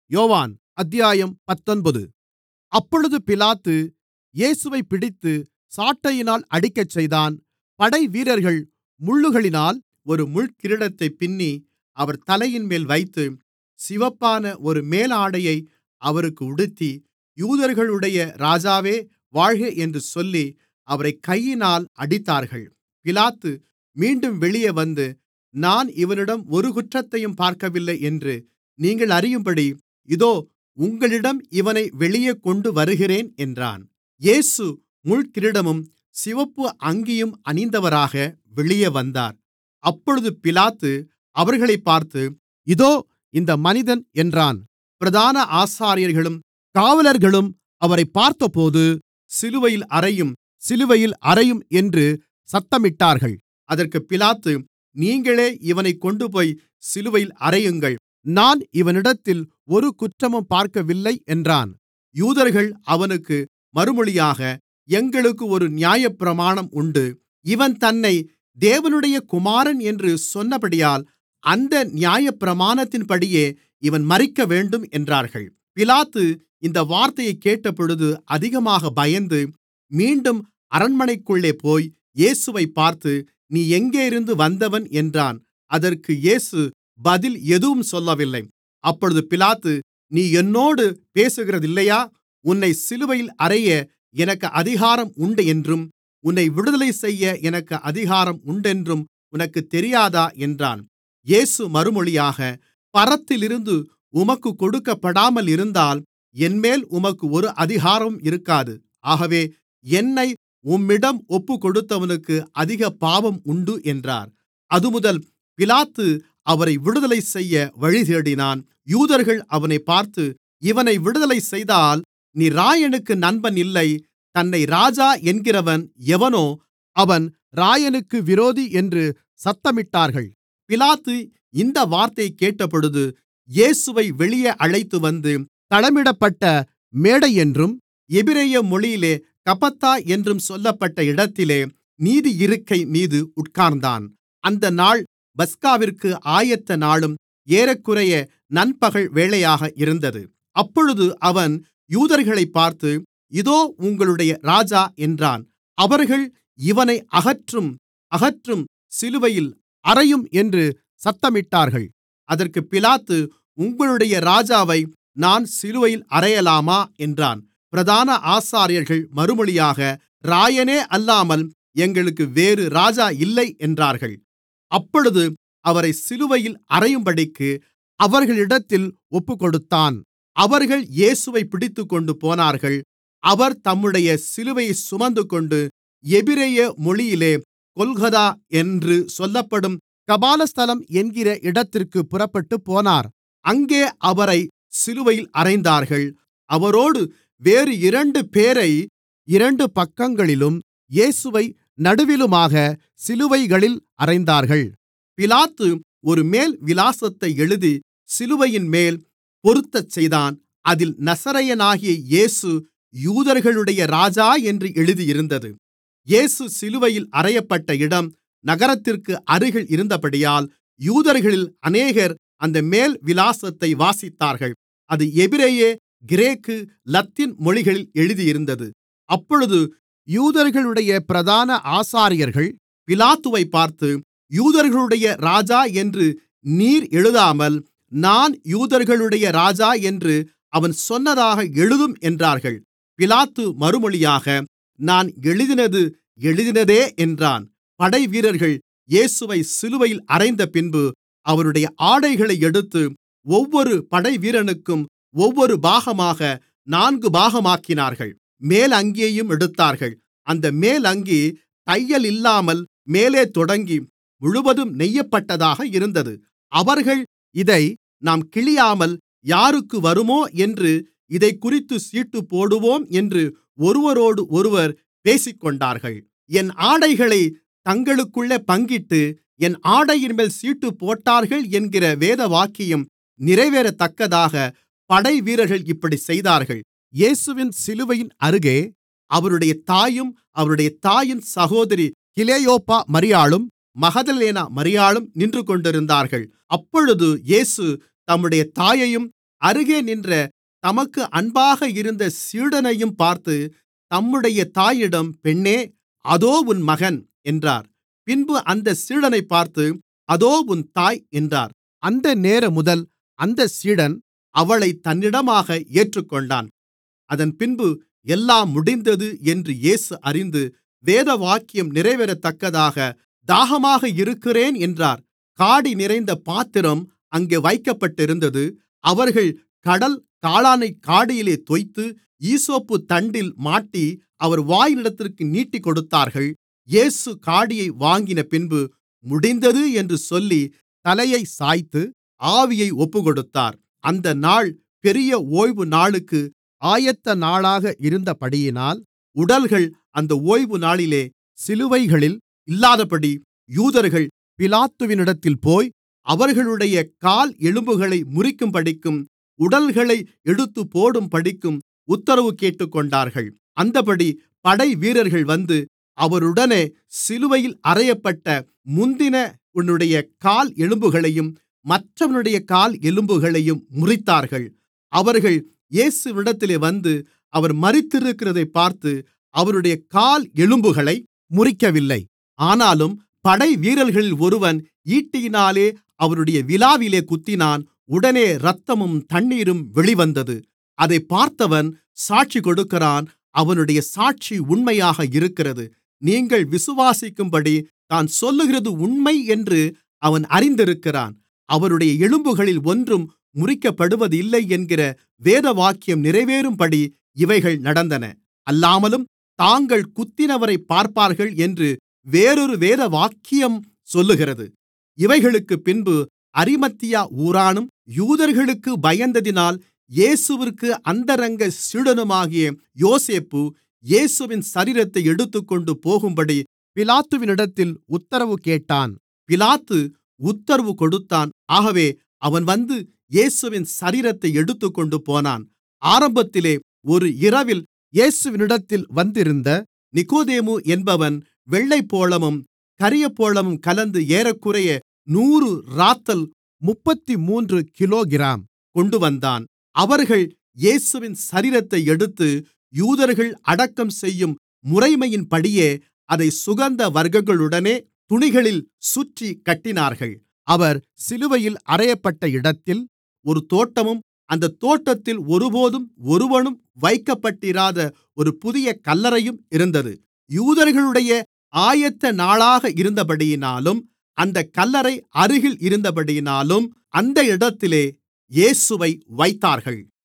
யோவான் அத்தியாயம் பத்தொன்பது அப்பொழுது பிலாத்து இயேசுவைப் பிடித்து சாட்டையினால் அடிக்கச்செய்தான் படைவீரர்கள் முள்ளுகளினால் ஒரு முள்கிரீடத்தைப் பின்னி அவர் தலையின்மேல் வைத்து சிவப்பான ஒரு மேலாடையை அவருக்கு உடுத்தி யூதர்களுடைய ராஜாவே வாழ்க என்று சொல்லி அவரைக் கையினால் அடித்தார்கள் பிலாத்து மீண்டும் வெளியே வந்து நான் இவனிடம் ஒரு குற்றத்தையும் பார்க்கவில்லை என்று நீங்கள் அறியும்படி இதோ உங்களிடம் இவனை வெளியே கொண்டு வருகிறேன் என்றான் இயேசு முள்கிரீடமும் சிவப்பு அங்கியும் அணிந்தவராக வெளியே வந்தார் அப்பொழுது பிலாத்து அவர்களைப் பார்த்து இதோ இந்த மனிதன் என்றான் பிரதான ஆசாரியர்களும் காவலர்களும் அவரைப் பார்த்தபோது சிலுவையில் அறையும் சிலுவையில் அறையும் என்று சத்தமிட்டார்கள் அதற்குப் பிலாத்து நீங்களே இவனைக் கொண்டுபோய் சிலுவையில் அறையுங்கள் நான் இவனிடத்தில் ஒரு குற்றமும் பார்க்கவில்லை என்றான் யூதர்கள் அவனுக்கு மறுமொழியாக எங்களுக்கு ஒரு நியாயப்பிரமாணம் உண்டு இவன் தன்னை தேவனுடைய குமாரன் என்று சொன்னபடியால் அந்த நியாயப்பிரமாணத்தின்படியே இவன் மரிக்கவேண்டும் என்றார்கள் பிலாத்து இந்த வார்த்தையைக் கேட்டபொழுது அதிகமாக பயந்து மீண்டும் அரண்மனைக்குள்ளே போய் இயேசுவைப் பார்த்து நீ எங்கேயிருந்து வந்தவன் என்றான் அதற்கு இயேசு பதில் எதுவும் சொல்லவில்லை அப்பொழுது பிலாத்து நீ என்னோடு பேசுகிறதில்லையா உன்னை சிலுவையில் அறைய எனக்கு அதிகாரம் உண்டு என்றும் உன்னை விடுதலை செய்ய எனக்கு அதிகாரம் உண்டென்றும் உனக்குத் தெரியாதா என்றான் இயேசு மறுமொழியாக பரத்திலிருந்து உமக்குக் கொடுக்கப்படாமல் இருந்தால் என்மேல் உமக்கு ஒரு அதிகாரமும் இருக்காது ஆகவே என்னை உம்மிடம் ஒப்புக்கொடுத்தவனுக்கு அதிக பாவம் உண்டு என்றார் அதுமுதல் பிலாத்து அவரை விடுதலை செய்ய வழிதேடினான் யூதர்கள் அவனைப் பார்த்து இவனை விடுதலை செய்தால் நீ இராயனுக்கு நண்பன் இல்லை தன்னை ராஜா என்கிறவன் எவனோ அவன் இராயனுக்கு விரோதி என்று சத்தமிட்டார்கள் பிலாத்து இந்த வார்த்தையைக் கேட்டபொழுது இயேசுவை வெளியே அழைத்துவந்து தளமிடப்பட்ட மேடையென்றும் எபிரெய மொழியிலே கபத்தா என்றும் சொல்லப்பட்ட இடத்திலே நீதி இருக்கை மீது உட்கார்ந்தான் அந்த நாள் பஸ்காவிற்கு ஆயத்த நாளும் ஏறக்குறைய நண்பகல் வேளையாக இருந்தது அப்பொழுது அவன் யூதர்களைப் பார்த்து இதோ உங்களுடைய ராஜா என்றான் அவர்கள் இவனை அகற்றும் அகற்றும் சிலுவையில் அறையும் என்று சத்தமிட்டார்கள் அதற்குப் பிலாத்து உங்களுடைய ராஜாவை நான் சிலுவையில் அறையலாமா என்றான் பிரதான ஆசாரியர்கள் மறுமொழியாக இராயனே அல்லாமல் எங்களுக்கு வேறு ராஜா இல்லை என்றார்கள் அப்பொழுது அவரை சிலுவையில் அறையும்படிக்கு அவர்களிடத்தில் ஒப்புக்கொடுத்தான் அவர்கள் இயேசுவைப் பிடித்துக்கொண்டு போனார்கள் அவர் தம்முடைய சிலுவையைச் சுமந்துகொண்டு எபிரெய மொழியிலே கொல்கொதா என்று சொல்லப்படும் கபாலஸ்தலம் என்கிற இடத்திற்குப் புறப்பட்டுப்போனார் அங்கே அவரை சிலுவையில் அறைந்தார்கள் அவரோடு வேறு இரண்டுபேரை இரண்டு பக்கங்களிலும் இயேசுவை நடுவிலுமாக சிலுவைகளில் அறைந்தார்கள் பிலாத்து ஒரு மேல் விலாசத்தை எழுதி சிலுவையின்மேல் பொருத்தச்செய்தான் அதில் நசரேயனாகிய இயேசு யூதர்களுடைய ராஜா என்று எழுதியிருந்தது இயேசு சிலுவையில் அறையப்பட்ட இடம் நகரத்திற்கு அருகில் இருந்தபடியால் யூதர்களில் அநேகர் அந்த மேல் விலாசத்தை வாசித்தார்கள் அது எபிரெய கிரேக்கு லத்தீன் மொழிகளில் எழுதியிருந்தது அப்பொழுது யூதர்களுடைய பிரதான ஆசாரியர்கள் பிலாத்துவைப் பார்த்து யூதர்களுடைய ராஜா என்று நீர் எழுதாமல் நான் யூதர்களுடைய ராஜா என்று அவன் சொன்னதாக எழுதும் என்றார்கள் பிலாத்து மறுமொழியாக நான் எழுதினது எழுதினதே என்றான் படைவீரர்கள் இயேசுவை சிலுவையில் அறைந்தபின்பு அவருடைய ஆடைகளை எடுத்து ஒவ்வொரு படைவீரனுக்கும் ஒவ்வொரு பாகமாக நான்கு பாகமாக்கினார்கள் மேலங்கியையும் எடுத்தார்கள் அந்த மேலங்கி தையல் இல்லாமல் மேலே தொடங்கி முழுவதும் நெய்யப்பட்டதாக இருந்தது அவர்கள் இதை நாம் கிழியாமல் யாருக்கு வருமோ என்று இதைக்குறித்து சீட்டு போடுவோம் என்று ஒருவரோடொருவர் பேசிக்கொண்டார்கள் என் ஆடைகளை தங்களுக்குள்ளே பங்கிட்டு என் ஆடையின்மேல் சீட்டு போட்டார்கள் என்கிற வேதவாக்கியம் நிறைவேறத்தக்கதாக படைவீரர்கள் இப்படி செய்தார்கள் இயேசுவின் சிலுவையின் அருகே அவருடைய தாயும் அவருடைய தாயின் சகோதரி கிலெயோப்பா மரியாளும் மகதலேனா மரியாளும் நின்றுகொண்டிருந்தார்கள் அப்பொழுது இயேசு தம்முடைய தாயையும் அருகே நின்ற தமக்கு அன்பாக இருந்த சீடனையும் பார்த்து தம்முடைய தாயிடம் பெண்ணே அதோ உன் மகன் என்றார் பின்பு அந்தச் சீடனைப் பார்த்து அதோ உன் தாய் என்றார் அந்த நேரமுதல் அந்தச் சீடன் அவளைத் தன்னிடமாக ஏற்றுக்கொண்டான் அதன்பின்பு எல்லாம் முடிந்தது என்று இயேசு அறிந்து வேதவாக்கியம் நிறைவேறத்தக்கதாக தாகமாக இருக்கிறேன் என்றார் காடி நிறைந்த பாத்திரம் அங்கே வைக்கப்பட்டிருந்தது அவர்கள் கடல் காளானைக் காடியிலே தோய்த்து ஈசோப்பு தண்டில் மாட்டி அவர் வாயினிடத்திற்கு நீட்டிக்கொடுத்தார்கள் இயேசு காடியை வாங்கினபின்பு முடிந்தது என்று சொல்லி தலையைச் சாய்த்து ஆவியை ஒப்புக்கொடுத்தார் அந்த நாள் பெரிய ஓய்வுநாளுக்கு ஆயத்த நாளாக இருந்தபடியினால் உடல்கள் அந்த ஓய்வுநாளிலே சிலுவைகளில் இல்லாதபடி யூதர்கள் பிலாத்துவினிடத்தில் போய் அவர்களுடைய கால் எலும்புகளை முறிக்கும்படிக்கும் உடல்களை எடுத்துப்போடும்படிக்கும் உத்தரவு கேட்டுக்கொண்டார்கள் அந்தப்படி படைவீரர்கள் வந்து அவருடனே சிலுவையில் அறையப்பட்ட முந்தினவனுடைய கால் எலும்புகளையும் மற்றவனுடைய கால் எலும்புகளையும் முறித்தார்கள் அவர்கள் இயேசுவினிடத்திலே வந்து அவர் மரித்திருக்கிறதைப் பார்த்து அவருடைய கால் எலும்புகளை முறிக்கவில்லை ஆனாலும் படைவீரர்களில் ஒருவன் ஈட்டியினாலே அவருடைய விலாவிலே குத்தினான் உடனே இரத்தமும் தண்ணீரும் வெளிவந்தது அதைப் பார்த்தவன் சாட்சி கொடுக்கிறான் அவனுடைய சாட்சி உண்மையாக இருக்கிறது நீங்கள் விசுவாசிக்கும்படி தான் சொல்லுகிறது உண்மை என்று அவன் அறிந்திருக்கிறான் அவருடைய எலும்புகளில் ஒன்றும் முறிக்கப்படுவதில்லை என்கிற வேதவாக்கியம் நிறைவேறும்படி இவைகள் நடந்தன அல்லாமலும் தாங்கள் குத்தினவரைப் பார்ப்பார்கள் என்று வேறொரு வேதவாக்கியம் சொல்லுகிறது இவைகளுக்குப் பின்பு அரிமத்தியா ஊரானும் யூதர்களுக்கு பயந்ததினால் இயேசுவிற்கு அந்தரங்க சீடனுமாகிய யோசேப்பு இயேசுவின் சரீரத்தை எடுத்துக்கொண்டு போகும்படி பிலாத்துவினிடத்தில் உத்தரவு கேட்டான் பிலாத்து உத்தரவு கொடுத்தான் ஆகவே அவன் வந்து இயேசுவின் சரீரத்தை எடுத்துக்கொண்டு போனான் ஆரம்பத்திலே ஒரு இரவில் இயேசுவினிடத்தில் வந்திருந்த நிக்கோதேமு என்பவன் வெள்ளைப்போளமும் கரியப்போளமும் கலந்து ஏறக்குறைய நூறு ராத்தல் முப்பத்துமூன்று கிலோகிராம் கொண்டுவந்தான் அவர்கள் இயேசுவின் சரீரத்தை எடுத்து யூதர்கள் அடக்கம் செய்யும் முறைமையின்படியே அதை சுகந்த வர்க்கங்களுடனே துணிகளில் சுற்றி கட்டினார்கள் அவர் சிலுவையில் அறையப்பட்ட இடத்தில் ஒரு தோட்டமும் அந்தத் தோட்டத்தில் ஒருபோதும் ஒருவனும் வைக்கப்பட்டிராத ஒரு புதிய கல்லறையும் இருந்தது யூதர்களுடைய ஆயத்த நாளாக இருந்தபடியினாலும் அந்தக் கல்லறை அருகில் இருந்தபடியினாலும் அந்த இடத்திலே இயேசுவை வைத்தார்கள்